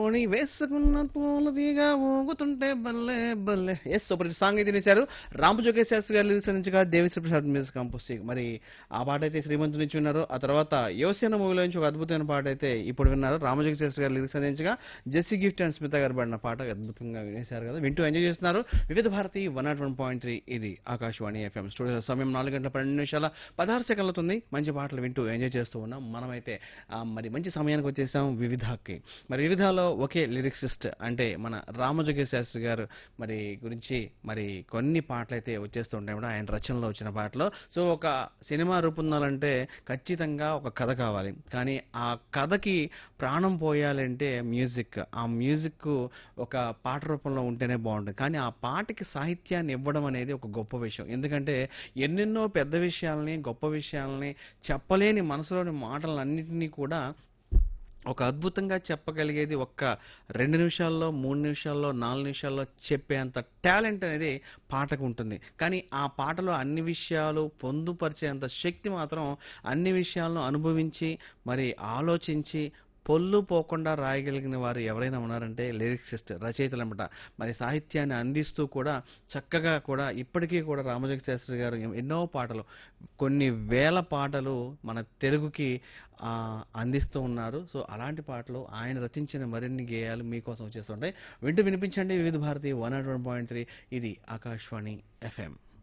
ఓణి వేసుకున్న పూల తీగా ఊగుతుంటే బల్లే బల్లే ఎస్ సూపర్ హిట్ సాంగ్ అయితే తినేశారు రామజోగేశ్ శాస్త్రి గారు లిరిక్స్ అందించగా దేవిశ్రీ ప్రసాద్ మ్యూజిక్ కంపోజ్ మరి ఆ పాట అయితే శ్రీమంతు నుంచి విన్నారు ఆ తర్వాత యువసేన మూవీలో నుంచి ఒక అద్భుతమైన పాట అయితే ఇప్పుడు విన్నారు రామజోగేశ్ శాస్త్రి గారు లిరిక్స్ అందించగా జెస్సీ గిఫ్ట్ అండ్ స్మిత గారు పడిన పాట అద్భుతంగా వినేశారు కదా వింటూ ఎంజాయ్ చేస్తున్నారు Vividh Bharati one naught one point three ఇది ఆకాశవాణి ఎఫ్ఎం స్టూడియో సమయం నాలుగు గంటల పన్నెండు నిమిషాల పదహారు సెకండ్లు అవుతుంది మంచి పాటలు వింటూ ఎంజాయ్ చేస్తూ ఉన్నాం మనమైతే ఆ, మరి మంచి సమయానికి వచ్చేసాం వివిధకి మరి వివిధలో ఒకే లిరిక్సిస్ట్ అంటే మన రామజోగేశ్ శాస్త్రి గారు మరి గురించి మరి కొన్ని పాటలు అయితే వచ్చేస్తూ ఉంటాయి కూడా ఆయన రచనలో వచ్చిన పాటలు సో ఒక సినిమా రూపొందాలంటే ఖచ్చితంగా ఒక కథ కావాలి కానీ ఆ కథకి ప్రాణం పోయాలంటే మ్యూజిక్ ఆ మ్యూజిక్ ఒక పాట రూపంలో ఉంటేనే బాగుంటుంది కానీ ఆ పాటకి సాహిత్యాన్ని ఇవ్వడం అనేది ఒక గొప్ప విషయం ఎందుకంటే ఎన్నెన్నో పెద్ద విషయాల్ని గొప్ప విషయాల్ని చెప్పలేని మనసులోని మాటలన్నింటినీ కూడా ఒక అద్భుతంగా చెప్పగలిగేది ఒక్క రెండు నిమిషాల్లో మూడు నిమిషాల్లో నాలుగు నిమిషాల్లో చెప్పేంత టాలెంట్ అనేది పాటకు ఉంటుంది కానీ ఆ పాటలో అన్ని విషయాలు పొందుపరిచేంత శక్తి మాత్రం అన్ని విషయాలను అనుభవించి మరి ఆలోచించి పొల్లు పోకుండా రాయగలిగిన వారు ఎవరైనా ఉన్నారంటే లిరిక్సిస్ట్ రచయితలు అనమాట మరి సాహిత్యాన్ని అందిస్తూ కూడా చక్కగా కూడా ఇప్పటికీ కూడా రామజోగ శాస్త్రి గారు ఎన్నో పాటలు కొన్ని వేల పాటలు మన తెలుగుకి ఆ, అందిస్తూ ఉన్నారు సో అలాంటి పాటలు ఆయన రచించిన మరిన్ని గేయాలు మీకోసం వచ్చేస్తుంటాయి వింటూ వినిపించండి Vividh Bharati one naught one point three ఇది ఆకాశవాణి ఎఫ్ఎం